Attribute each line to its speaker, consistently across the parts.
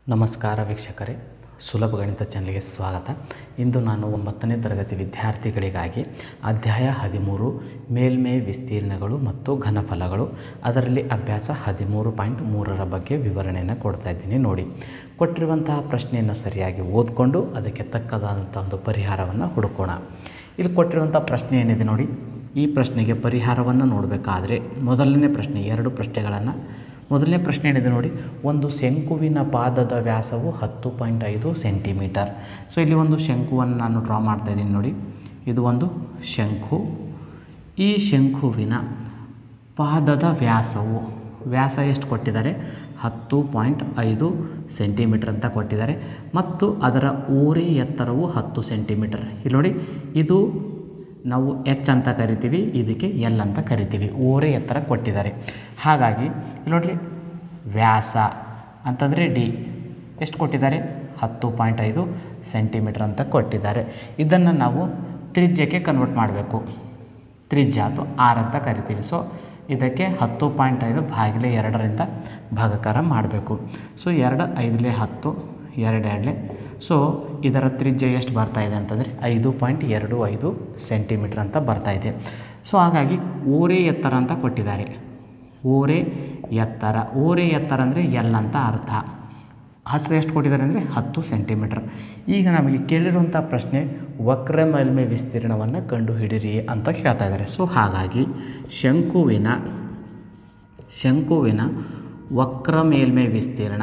Speaker 1: ನಮಸ್ಕಾರ ವೀಕ್ಷಕರೇ ಸುಲಭ ಗಣಿತ ಚಾನಲ್ಗೆ ಸ್ವಾಗತ ಇಂದು ನಾನು ಒಂಬತ್ತನೇ ತರಗತಿ ವಿದ್ಯಾರ್ಥಿಗಳಿಗಾಗಿ ಅಧ್ಯಾಯ ಹದಿಮೂರು ಮೇಲ್ಮೈ ವಿಸ್ತೀರ್ಣಗಳು ಮತ್ತು ಘನಫಲಗಳು ಅದರಲ್ಲಿ ಅಭ್ಯಾಸ ಹದಿಮೂರು ಪಾಯಿಂಟ್ ಮೂರರ ಬಗ್ಗೆ ವಿವರಣೆಯನ್ನು ಕೊಡ್ತಾ ಇದ್ದೀನಿ ನೋಡಿ ಕೊಟ್ಟಿರುವಂತಹ ಪ್ರಶ್ನೆಯನ್ನು ಸರಿಯಾಗಿ ಓದ್ಕೊಂಡು ಅದಕ್ಕೆ ತಕ್ಕದಾದಂಥ ಒಂದು ಪರಿಹಾರವನ್ನು ಹುಡುಕೋಣ ಇಲ್ಲಿ ಕೊಟ್ಟಿರುವಂಥ ಪ್ರಶ್ನೆ ಏನಿದೆ ನೋಡಿ ಈ ಪ್ರಶ್ನೆಗೆ ಪರಿಹಾರವನ್ನು ನೋಡಬೇಕಾದ್ರೆ ಮೊದಲನೇ ಪ್ರಶ್ನೆ ಎರಡು ಪ್ರಶ್ನೆಗಳನ್ನು ಮೊದಲನೇ ಪ್ರಶ್ನೆ ಏನಿದೆ ನೋಡಿ ಒಂದು ಶಂಕುವಿನ ಪಾದದ ವ್ಯಾಸವು ಹತ್ತು ಪಾಯಿಂಟ್ ಐದು ಸೆಂಟಿಮೀಟರ್ ಸೊ ಇಲ್ಲಿ ಒಂದು ಶಂಕುವನ್ನು ನಾನು ಡ್ರಾ ಮಾಡ್ತಾ ಇದ್ದೀನಿ ನೋಡಿ ಇದು ಒಂದು ಶಂಕು ಈ ಶಂಕುವಿನ ಪಾದದ ವ್ಯಾಸವು ವ್ಯಾಸ ಎಷ್ಟು ಕೊಟ್ಟಿದ್ದಾರೆ ಹತ್ತು ಪಾಯಿಂಟ್ ಐದು ಸೆಂಟಿಮೀಟರ್ ಅಂತ ಕೊಟ್ಟಿದ್ದಾರೆ ಮತ್ತು ಅದರ ಓರೆ ಎತ್ತರವು ಹತ್ತು ಸೆಂಟಿಮೀಟರ್ ಇಲ್ಲಿ ನೋಡಿ ಇದು ನಾವು ಎಚ್ ಅಂತ ಕರಿತೀವಿ ಇದಕ್ಕೆ ಎಲ್ ಅಂತ ಕರಿತೀವಿ ಓರೆ ಎತ್ತರ ಕೊಟ್ಟಿದ್ದಾರೆ ಹಾಗಾಗಿ ಇಲ್ಲಿ ನೋಡ್ರಿ ವ್ಯಾಸ ಅಂತಂದರೆ ಡಿ ಎಷ್ಟು ಕೊಟ್ಟಿದ್ದಾರೆ ಹತ್ತು ಪಾಯಿಂಟ್ ಐದು ಸೆಂಟಿಮೀಟರ್ ಅಂತ ಕೊಟ್ಟಿದ್ದಾರೆ ಇದನ್ನು ನಾವು ತ್ರಿಜ್ಯಕ್ಕೆ ಕನ್ವರ್ಟ್ ಮಾಡಬೇಕು ತ್ರಿಜ್ಯ ಅಥವಾ ಆರ್ ಅಂತ ಕರಿತೀವಿ ಸೊ ಇದಕ್ಕೆ ಹತ್ತು ಪಾಯಿಂಟ್ ಐದು ಭಾಗಿಲೆ ಎರಡರಿಂದ ಭಾಗಕಾರ ಮಾಡಬೇಕು ಸೊ ಎರಡು ಐದಲೇ ಹತ್ತು ಎರಡು ಎರಡಲೇ ಸೊ ಇದರ ತ್ರಿಜ್ಯ ಎಷ್ಟು ಬರ್ತಾ ಇದೆ ಅಂತಂದರೆ ಐದು ಪಾಯಿಂಟ್ ಎರಡು ಐದು ಸೆಂಟಿಮೀಟ್ರ್ ಅಂತ ಬರ್ತಾ ಇದೆ ಸೊ ಹಾಗಾಗಿ ಓರೆ ಎತ್ತರ ಅಂತ ಕೊಟ್ಟಿದ್ದಾರೆ ಓರೆ ಎತ್ತರ ಓರೆ ಎತ್ತರ ಅಂದರೆ ಎಲ್ ಅಂತ ಅರ್ಥ ಹಸಿರು ಎಷ್ಟು ಕೊಟ್ಟಿದ್ದಾರೆ ಅಂದರೆ ಹತ್ತು ಸೆಂಟಿಮೀಟ್ರ್ ಈಗ ನಮಗೆ ಕೇಳಿರುವಂಥ ಪ್ರಶ್ನೆ ವಕ್ರ ಮೇಲ್ಮೈ ವಿಸ್ತೀರ್ಣವನ್ನು ಕಂಡುಹಿಡಿರಿ ಅಂತ ಹೇಳ್ತಾ ಇದ್ದಾರೆ ಸೊ ಹಾಗಾಗಿ ಶಂಕುವಿನ ಶಂಕುವಿನ ವಕ್ರ ಮೇಲ್ಮೈ ವಿಸ್ತೀರ್ಣ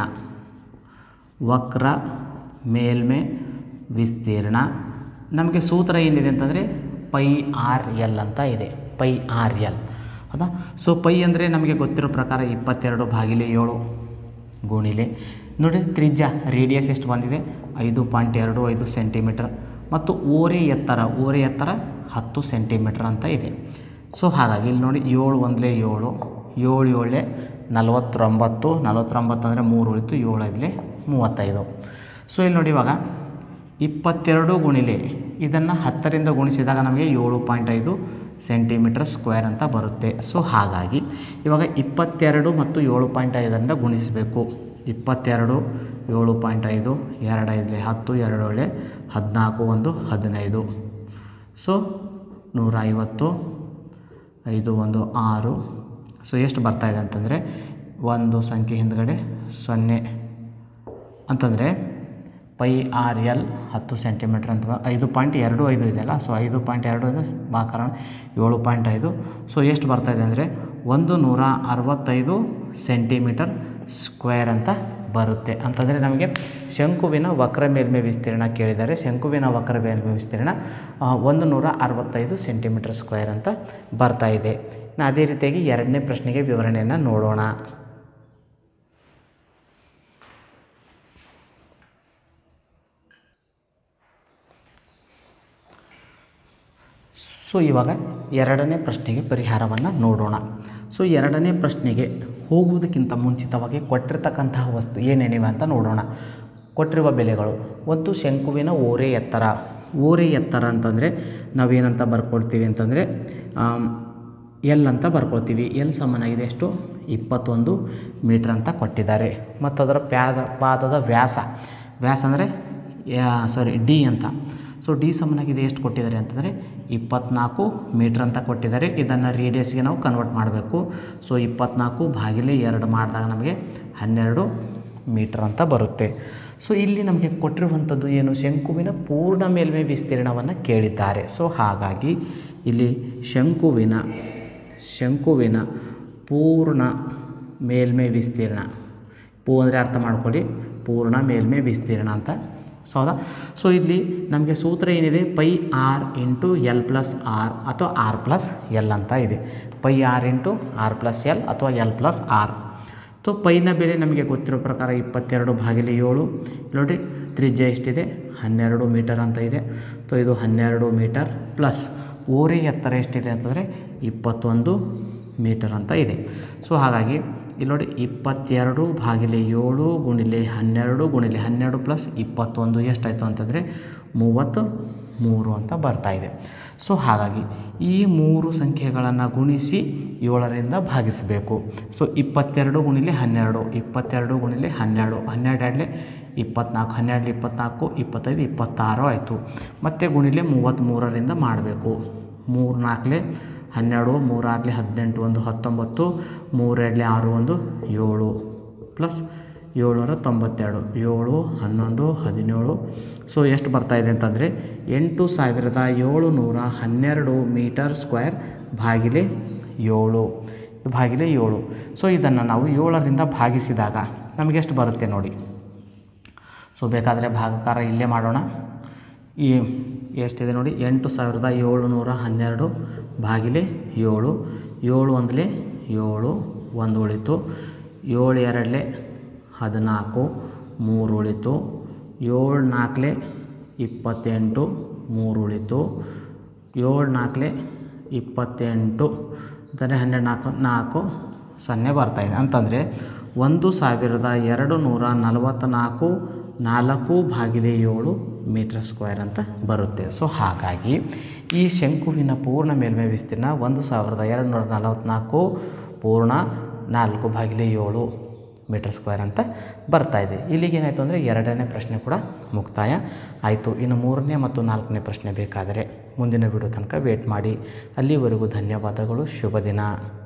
Speaker 1: ವಕ್ರ ಮೇಲ್ಮೆ ವಿಸ್ತೀರ್ಣ ನಮಗೆ ಸೂತ್ರ ಏನಿದೆ ಅಂತಂದರೆ ಪೈ ಆರ್ ಎಲ್ ಅಂತ ಇದೆ ಪೈ ಆರ್ ಎಲ್ ಹೌದಾ ಸೊ ಪೈ ಅಂದರೆ ನಮಗೆ ಗೊತ್ತಿರೋ ಪ್ರಕಾರ ಇಪ್ಪತ್ತೆರಡು ಭಾಗಿಲೆ ಏಳು ಗುಣಿಲೆ ನೋಡಿ ತ್ರಿಜ್ಯ ರೇಡಿಯಸ್ ಎಷ್ಟು ಬಂದಿದೆ ಐದು ಪಾಯಿಂಟ್ ಎರಡು ಐದು ಸೆಂಟಿಮೀಟರ್ ಮತ್ತು ಓರೆ ಎತ್ತರ ಓರೆ ಎತ್ತರ ಹತ್ತು ಸೆಂಟಿಮೀಟ್ರ್ ಅಂತ ಇದೆ ಸೊ ಹಾಗಾಗಿ ಇಲ್ಲಿ ನೋಡಿ ಏಳು ಒಂದಲೇ ಏಳು ಏಳು ಏಳೇ ನಲವತ್ತೊಂಬತ್ತು ನಲವತ್ತೊಂಬತ್ತು ಅಂದರೆ ಮೂರು ಉಳಿತು ಏಳು ಐದಲೇ ಮೂವತ್ತೈದು ಸೊ ಇಲ್ಲಿ ನೋಡಿ ಇವಾಗ ಇಪ್ಪತ್ತೆರಡು ಗುಣಿಲೆ ಇದನ್ನು ಹತ್ತರಿಂದ ಗುಣಿಸಿದಾಗ ನಮಗೆ ಏಳು ಪಾಯಿಂಟ್ ಐದು ಸೆಂಟಿಮೀಟರ್ ಸ್ಕ್ವೇರ್ ಅಂತ ಬರುತ್ತೆ ಸೊ ಹಾಗಾಗಿ ಇವಾಗ ಇಪ್ಪತ್ತೆರಡು ಮತ್ತು ಏಳು ಪಾಯಿಂಟ್ ಐದರಿಂದ ಗುಣಿಸಬೇಕು ಇಪ್ಪತ್ತೆರಡು ಏಳು ಪಾಯಿಂಟ್ ಐದು ಎರಡು ಐದಲೇ ಹತ್ತು ಎರಡು ಏಳೆ ಹದಿನಾಲ್ಕು ಒಂದು ಹದಿನೈದು ಸೊ ನೂರ ಐವತ್ತು ಐದು ಒಂದು ಆರು ಸೊ ಎಷ್ಟು ಬರ್ತಾಯಿದೆ ಅಂತಂದರೆ ಒಂದು ಸಂಖ್ಯೆ ಹಿಂದ್ಗಡೆ ಸೊನ್ನೆ ಅಂತಂದರೆ ಪೈ ಆರ್ ಎಲ್ ಹತ್ತು ಸೆಂಟಿಮೀಟ್ರ್ ಅಂತ ಐದು ಪಾಯಿಂಟ್ ಎರಡು ಐದು ಇದೆಯಲ್ಲ ಸೊ ಐದು ಪಾಯಿಂಟ್ ಎರಡು ಐದು ಬಾ ಕಾರಣ ಏಳು ಪಾಯಿಂಟ್ ಐದು ಸೊ ಎಷ್ಟು ಬರ್ತಾಯಿದೆ ಅಂದರೆ ಒಂದು ನೂರ ಅರವತ್ತೈದು ಸೆಂಟಿಮೀಟರ್ ಸ್ಕ್ವೇರ್ ಅಂತ ಬರುತ್ತೆ ಅಂತಂದರೆ ನಮಗೆ ಶಂಕುವಿನ ವಕ್ರ ಮೇಲ್ಮೈ ವಿಸ್ತೀರ್ಣ ಕೇಳಿದ್ದಾರೆ ಶಂಕುವಿನ ವಕ್ರ ಮೇಲ್ಮೈ ವಿಸ್ತೀರ್ಣ ಆ, ಒಂದು ನೂರ ಅರವತ್ತೈದು ಸೆಂಟಿಮೀಟರ್ ಸ್ಕ್ವೇರ್ ಅಂತ ಬರ್ತಾ ಇದೆ ಇನ್ನು ಅದೇ ರೀತಿಯಾಗಿ ಎರಡನೇ ಪ್ರಶ್ನೆಗೆ ವಿವರಣೆಯನ್ನು ನೋಡೋಣ ಸೊ ಇವಾಗ ಎರಡನೇ ಪ್ರಶ್ನೆಗೆ ಪರಿಹಾರವನ್ನು ನೋಡೋಣ ಸೊ ಎರಡನೇ ಪ್ರಶ್ನೆಗೆ ಹೋಗುವುದಕ್ಕಿಂತ ಮುಂಚಿತವಾಗಿ ಕೊಟ್ಟಿರ್ತಕ್ಕಂತಹ ವಸ್ತು ಏನೇನಿವೆ ಅಂತ ನೋಡೋಣ ಕೊಟ್ಟಿರುವ ಬೆಲೆಗಳು ಒಂದು ಶಂಕುವಿನ ಓರೆ ಎತ್ತರ ಓರೆ ಎತ್ತರ ಅಂತಂದರೆ ನಾವೇನಂತ ಬರ್ಕೊಳ್ತೀವಿ ಅಂತಂದರೆ ಎಲ್ ಅಂತ ಬರ್ಕೊಳ್ತೀವಿ ಎಲ್ ಸಮನಾಗಿದೆ ಎಷ್ಟು ಇಪ್ಪತ್ತೊಂದು ಮೀಟ್ರ್ ಅಂತ ಕೊಟ್ಟಿದ್ದಾರೆ ಮತ್ತು ಅದರ ಪ್ಯಾದ ಪಾದದ ವ್ಯಾಸ ವ್ಯಾಸ ಅಂದರೆ ಸಾರಿ ಡಿ ಅಂತ ಸೊ ಡಿ ಸಮನಾಗಿದೆ ಎಷ್ಟು ಕೊಟ್ಟಿದ್ದಾರೆ ಅಂತಂದರೆ ಇಪ್ಪತ್ನಾಲ್ಕು ಮೀಟ್ರ್ ಅಂತ ಕೊಟ್ಟಿದ್ದಾರೆ ಇದನ್ನು ರೇಡಿಯಸ್ಗೆ ನಾವು ಕನ್ವರ್ಟ್ ಮಾಡಬೇಕು ಸೊ ಇಪ್ಪತ್ನಾಲ್ಕು ಭಾಗಿಲೆ ಎರಡು ಮಾಡಿದಾಗ ನಮಗೆ ಹನ್ನೆರಡು ಮೀಟ್ರ್ ಅಂತ ಬರುತ್ತೆ ಸೊ ಇಲ್ಲಿ ನಮಗೆ ಕೊಟ್ಟಿರುವಂಥದ್ದು ಏನು ಶಂಕುವಿನ ಪೂರ್ಣ ಮೇಲ್ಮೈ ವಿಸ್ತೀರ್ಣವನ್ನು ಕೇಳಿದ್ದಾರೆ ಸೊ ಹಾಗಾಗಿ ಇಲ್ಲಿ ಶಂಕುವಿನ ಶಂಕುವಿನ ಪೂರ್ಣ ಮೇಲ್ಮೈ ವಿಸ್ತೀರ್ಣ ಪೂ ಅಂದರೆ ಅರ್ಥ ಮಾಡ್ಕೊಳ್ಳಿ ಪೂರ್ಣ ಮೇಲ್ಮೈ ವಿಸ್ತೀರ್ಣ ಅಂತ ಸೊ ಹೌದಾ ಸೊ ಇಲ್ಲಿ ನಮಗೆ ಸೂತ್ರ ಏನಿದೆ pi R into L plus R ಅಥವಾ ಆರ್ ಪ್ಲಸ್ ಎಲ್ ಅಂತ ಇದೆ pi R into R plus L ಅಥವಾ ಎಲ್ ಪ್ಲಸ್ ಆರ್ ಸೊ ಪೈನ ಬೆಲೆ ನಮಗೆ ಗೊತ್ತಿರೋ ಪ್ರಕಾರ ಇಪ್ಪತ್ತೆರಡು ಭಾಗಿಲೆ ಏಳು ನೋಡಿ ತ್ರಿಜ್ಯ ಎಷ್ಟಿದೆ ಹನ್ನೆರಡು ಮೀಟರ್ ಅಂತ ಇದೆ ಸೊ ಇದು ಹನ್ನೆರಡು ಮೀಟರ್ ಪ್ಲಸ್ ಓರೆ ಎತ್ತರ ಎಷ್ಟಿದೆ ಅಂತಂದರೆ ಇಪ್ಪತ್ತೊಂದು ಮೀಟರ್ ಅಂತ ಇದೆ ಸೊ ಹಾಗಾಗಿ ಇಲ್ಲಿ ನೋಡಿ ಇಪ್ಪತ್ತೆರಡು ಭಾಗಿಲೆ ಏಳು ಗುಣಿಲೆ ಹನ್ನೆರಡು ಗುಣಿಲೆ ಹನ್ನೆರಡು ಪ್ಲಸ್ ಇಪ್ಪತ್ತೊಂದು ಎಷ್ಟಾಯಿತು ಅಂತಂದರೆ ಮೂವತ್ತು ಮೂರು ಅಂತ ಬರ್ತಾ ಇದೆ ಸೊ ಹಾಗಾಗಿ ಈ ಮೂರು ಸಂಖ್ಯೆಗಳನ್ನು ಗುಣಿಸಿ ಏಳರಿಂದ ಭಾಗಿಸಬೇಕು ಸೊ ಇಪ್ಪತ್ತೆರಡು ಗುಣಿಲೆ ಹನ್ನೆರಡು ಇಪ್ಪತ್ತೆರಡು ಗುಣಿಲೆ ಹನ್ನೆರಡು ಹನ್ನೆರಡು ಎರಡಲೆ ಇಪ್ಪತ್ನಾಲ್ಕು ಹನ್ನೆರಡು ಇಪ್ಪತ್ನಾಲ್ಕು ಇಪ್ಪತ್ತೈದು ಇಪ್ಪತ್ತಾರು ಆಯಿತು ಮತ್ತು ಗುಣಿಲೆ ಮೂವತ್ತ್ಮೂರರಿಂದ ಮಾಡಬೇಕು ಮೂರು ನಾಲ್ಕಲೆ ಹನ್ನೆರಡು ಮೂರಾರಲೆ ಹದಿನೆಂಟು ಒಂದು ಹತ್ತೊಂಬತ್ತು ಮೂರೆರಡಲೆ ಆರು ಒಂದು ಏಳು ಪ್ಲಸ್ ಏಳ್ನೂರ ತೊಂಬತ್ತೆರಡು ಏಳು ಹನ್ನೊಂದು ಹದಿನೇಳು ಸೊ ಎಷ್ಟು ಬರ್ತಾಯಿದೆ ಅಂತಂದರೆ ಎಂಟು ಸಾವಿರದ ಏಳುನೂರ ಹನ್ನೆರಡು ಮೀಟರ್ ಸ್ಕ್ವೇರ್ ಭಾಗಿಲೆ ಏಳು ಭಾಗಿಲೆ ಏಳು ಸೊ ಇದನ್ನು ನಾವು ಏಳರಿಂದ ಭಾಗಿಸಿದಾಗ ನಮಗೆ ಎಷ್ಟು ಬರುತ್ತೆ ನೋಡಿ ಸೊ ಬೇಕಾದರೆ ಭಾಗಕಾರ ಇಲ್ಲೇ ಮಾಡೋಣ ಈ ಎಷ್ಟಿದೆ ನೋಡಿ ಎಂಟು ಸಾವಿರದ ಏಳುನೂರ ಹನ್ನೆರಡು ಭಾಗಿಲೆ ಏಳು ಏಳು ಒಂದಲೇ ಏಳು ಒಂದು ಉಳಿತು ಏಳು ಎರಡಲೆ ಹದಿನಾಲ್ಕು ಮೂರು ಉಳಿತು ಏಳು ನಾಲ್ಕಲೆ ಇಪ್ಪತ್ತೆಂಟು ಮೂರು ಉಳಿತು ಏಳು ನಾಲ್ಕಲೆ ಇಪ್ಪತ್ತೆಂಟು ಅಂತಂದರೆ ಹನ್ನೆರಡು ನಾಲ್ಕು ನಾಲ್ಕು ಸೊನ್ನೆ ಬರ್ತಾಯಿದೆ ಅಂತಂದರೆ ಒಂದು ಸಾವಿರದ ಎರಡು ನೂರ ನಲವತ್ತ್ನಾಲ್ಕು ನಾಲ್ಕು ಭಾಗಿಲೆ ಏಳು ಮೀಟರ್ ಸ್ಕ್ವೇರ್ ಅಂತ ಬರುತ್ತೆ ಸೊ ಹಾಗಾಗಿ ಈ ಶಂಕುವಿನ ಪೂರ್ಣ ಮೇಲ್ಮೈ ವಿಸ್ತೀರ್ಣ ಒಂದು ಸಾವಿರದ ಎರಡು ನೂರ ನಲವತ್ತ್ನಾಲ್ಕು ಪೂರ್ಣ ನಾಲ್ಕು ಭಾಗಿಲೆ ಏಳು ಮೀಟರ್ ಸ್ಕ್ವೇರ್ ಅಂತ ಬರ್ತಾ ಇದೆ ಇಲ್ಲಿಗೆ ಏನಾಯಿತು ಅಂದರೆ ಎರಡನೇ ಪ್ರಶ್ನೆ ಕೂಡ ಮುಕ್ತಾಯ ಆಯಿತು ಇನ್ನು ಮೂರನೇ ಮತ್ತು ನಾಲ್ಕನೇ ಪ್ರಶ್ನೆ ಬೇಕಾದರೆ ಮುಂದಿನ ವಿಡಿಯೋ ತನಕ ವೇಟ್ ಮಾಡಿ ಅಲ್ಲಿವರೆಗೂ ಧನ್ಯವಾದಗಳು ಶುಭ ದಿನ